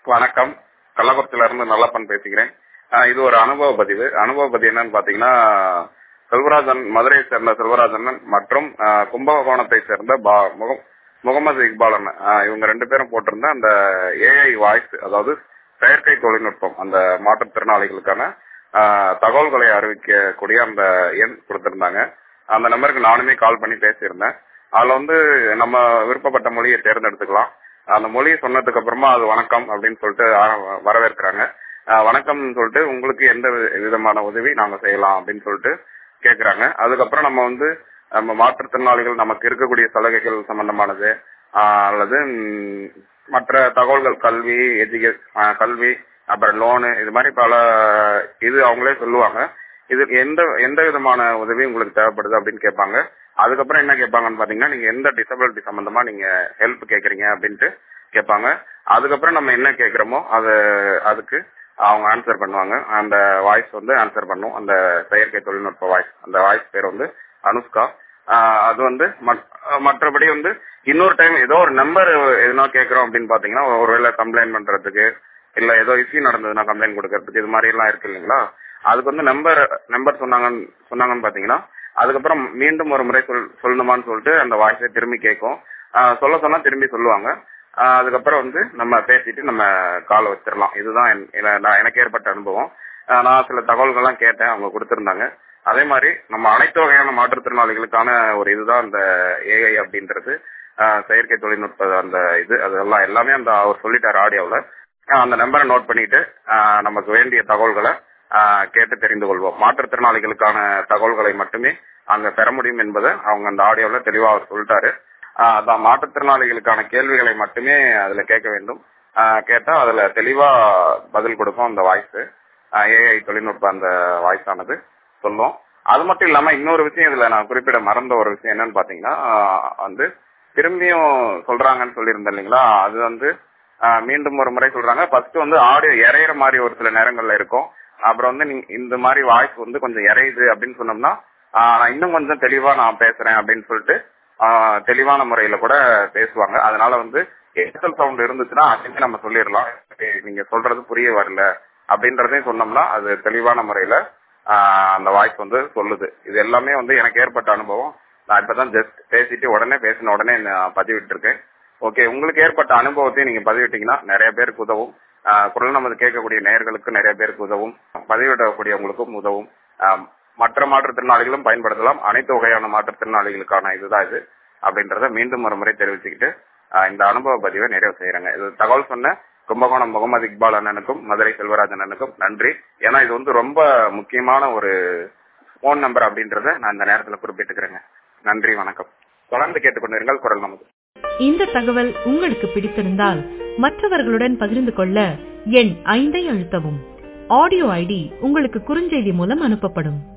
வணக்கம் கள்ளக்குறிச்சியில இருந்து நல்லப்பன் பேசுகிறேன் ஆஹ் இது ஒரு அனுபவ பதிவு அனுபவ பதிவு என்னன்னு பாத்தீங்கன்னா செல்வராஜன் மதுரையை சேர்ந்த செல்வராஜன் மற்றும் ஆஹ் கும்பகோணத்தை சேர்ந்த பா- முகம் முகமது இக்பால் அண்ணன் ஆஹ் இவங்க ரெண்டு பேரும் போட்டிருந்த அந்த ஏஐ வாய்ஸ் அதாவது செயற்கை தொழில்நுட்பம் அந்த மாற்றுத்திறனாளிகளுக்கான ஆஹ் தகவல்களை அறிவிக்கக்கூடிய அந்த எண் கொடுத்திருந்தாங்க அந்த நம்பருக்கு நானுமே கால் பண்ணி பேசியிருந்தேன் அதுல வந்து நம்ம விருப்பப்பட்ட மொழியை தேர்ந்தெடுத்துக்கலாம் அந்த மொழியை சொன்னதுக்கு அப்புறமா அது வணக்கம் அப்படின்னு சொல்லிட்டு ஆ- வரவேற்கிறாங்க ஆஹ் வணக்கம்னு சொல்லிட்டு உங்களுக்கு எந்த வி- விதமான உதவி நாங்க செய்யலாம் அப்படின்னு சொல்லிட்டு கேக்குறாங்க அதுக்கப்புறம் நம்ம வந்து நம்ம மாற்றுத்திறனாளிகள் நமக்கு இருக்கக்கூடிய சலுகைகள் சம்பந்தமானது ஆஹ் அல்லது ம், மற்ற தகவல்கள் கல்வி எஜுகே ஆஹ் கல்வி அப்புறம் லோனு இது மாதிரி பல இது அவங்களே சொல்லுவாங்க இது எந்த எந்த விதமான உதவி உங்களுக்கு தேவைப்படுது அப்படின்னு கேட்பாங்க அதுக்கப்புறம் என்ன கேட்பாங்கன்னு பாத்தீங்கன்னா நீங்க எந்த டிசபிலிட்டி சம்பந்தமா நீங்க ஹெல்ப் கேக்குறீங்க அப்படின்ட்டு கேட்பாங்க அதுக்கப்புறம் நம்ம என்ன கேக்குறோமோ அது அதுக்கு அவங்க ஆன்சர் பண்ணுவாங்க அந்த வாய்ஸ் வந்து ஆன்சர் பண்ணும் அந்த செயற்கை தொழில்நுட்ப வாய்ஸ் அந்த வாய்ஸ் பேர் வந்து அனுஷ்கா ஆஹ் அது வந்து மத்- மற்றபடி வந்து இன்னொரு டைம் ஏதோ ஒரு நம்பர் எதுனா கேக்குறோம் அப்படின்னு பாத்தீங்கன்னா ஒருவேளை கம்ப்ளைண்ட் பண்றதுக்கு இல்ல ஏதோ இஷ்யூ நடந்ததுன்னா கம்ப்ளைண்ட் கொடுக்கறதுக்கு இது மாதிரி எல்லாம் இருக்கு இல்லைங்களா அதுக்கு வந்து நம்பர் நம்பர் சொன்னாங்கன்னு சொன்னாங்கன்னு பாத்தீங்கன்னா அதுக்கப்புறம் மீண்டும் ஒரு முறை சொல் சொல்லணுமான்னு சொல்லிட்டு அந்த வாய்ஸை திரும்பி கேட்கும் ஆஹ் சொல்ல சொன்னா திரும்பி சொல்லுவாங்க ஆஹ் அதுக்கப்புறம் வந்து நம்ம பேசிட்டு நம்ம கால் வச்சிடலாம் இதுதான் என்- என- நான் எனக்கு ஏற்பட்ட அனுபவம் ஆஹ் நான் சில தகவல்கள்லாம் கேட்டேன் அவங்க கொடுத்திருந்தாங்க அதே மாதிரி நம்ம அனைத்து வகையான மாற்றுத்திறனாளிகளுக்கான ஒரு இதுதான் இந்த ஏஐ அப்படின்றது ஆஹ் செயற்கை தொழில்நுட்ப அந்த இது அதெல்லாம் எல்லாமே அந்த அவர் சொல்லிட்டாரு ஆடியோவில் அந்த நம்பரை நோட் பண்ணிட்டு ஆஹ் நமக்கு வேண்டிய தகவல்களை ஆஹ் கேட்டு தெரிந்து கொள்வோம் மாற்றுத்திறனாளிகளுக்கான தகவல்களை மட்டுமே அங்க பெற முடியும் என்பதை அவங்க அந்த ஆடியோவில் தெளிவா அவர் சொல்லிட்டாரு ஆஹ் அதான் மாற்றுத்திறனாளிகளுக்கான கேள்விகளை மட்டுமே அதுல கேட்க வேண்டும் ஆஹ் கேட்டா அதுல தெளிவா பதில் கொடுக்கும் அந்த வாய்ஸ் ஏஐ தொழில்நுட்ப அந்த வாய்ஸ் ஆனது சொல்லும் அது மட்டும் இல்லாம இன்னொரு விஷயம் இதுல நான் குறிப்பிட மறந்த ஒரு விஷயம் என்னன்னு பாத்தீங்கன்னா ஆஹ் வந்து திரும்பியும் சொல்றாங்கன்னு சொல்லியிருந்தேன் இல்லைங்களா அது வந்து ஆஹ் மீண்டும் ஒரு முறை சொல்றாங்க ஃபர்ஸ்ட் வந்து ஆடியோ இறையிற மாதிரி ஒரு சில நேரங்கள்ல இருக்கும் அப்புறம் வந்து நீங்க இந்த மாதிரி வாய்ஸ் வந்து கொஞ்சம் இறையுது அப்படின்னு சொன்னோம்னா ஆஹ் நான் இன்னும் கொஞ்சம் தெளிவா நான் பேசுறேன் அப்படின்னு சொல்லிட்டு ஆஹ் தெளிவான முறையில கூட பேசுவாங்க அதனால வந்து எக்ஸல் சவுண்ட் இருந்துச்சுன்னா அதுமே நம்ம சொல்லிடலாம் ஏய், நீங்க சொல்றது புரிய வரல அப்படின்றதையும் சொன்னோம்னா அது தெளிவான முறையில ஆஹ் அந்த வாய்ஸ் வந்து சொல்லுது இது எல்லாமே வந்து எனக்கு ஏற்பட்ட அனுபவம் நான் இப்பதான் ஜஸ்ட் பேசிட்டு உடனே பேசின உடனே நான் பதிவிட்டு இருக்கேன் ஓகே உங்களுக்கு ஏற்பட்ட அனுபவத்தையும் நீங்க பதிவிட்டீங்கன்னா நிறைய பேருக்கு உதவும் ஆஹ் குரல் நமது கேட்கக்கூடிய நேயர்களுக்கு நிறைய பேருக்கு உதவும் பதிவிடக்கூடியவங்களுக்கும் உதவும் ஆஹ் மற்ற மாற்றுத்திறனாளிகளும் பயன்படுத்தலாம் அனைத்து வகையான மாற்றுத்திறனாளிகளுக்கான இதுதான் இது அப்படின்றத மீண்டும் ஒரு முறை தெரிவிச்சுக்கிட்டு ஆஹ் இந்த அனுபவ பதிவை நிறைவு செய்யறேங்க இது தகவல் சொன்ன கும்பகோணம் முகமது இக்பால் அண்ணனுக்கும் மதுரை செல்வராஜ் அண்ணனுக்கும் நன்றி ஏன்னா இது வந்து ரொம்ப முக்கியமான ஒரு போன் நம்பர் அப்படின்றத நான் இந்த நேரத்துல குறிப்பிட்டுக்கிறேங்க நன்றி வணக்கம் தொடர்ந்து கேட்டுக்கொண்டிருங்கள் குரல் நமது இந்த தகவல் உங்களுக்கு பிடித்திருந்தால் மற்றவர்களுடன் பகிர்ந்து கொள்ள எண் ஐந்தை அழுத்தவும் ஆடியோ ஐடி உங்களுக்கு குறுஞ்செய்தி மூலம் அனுப்பப்படும்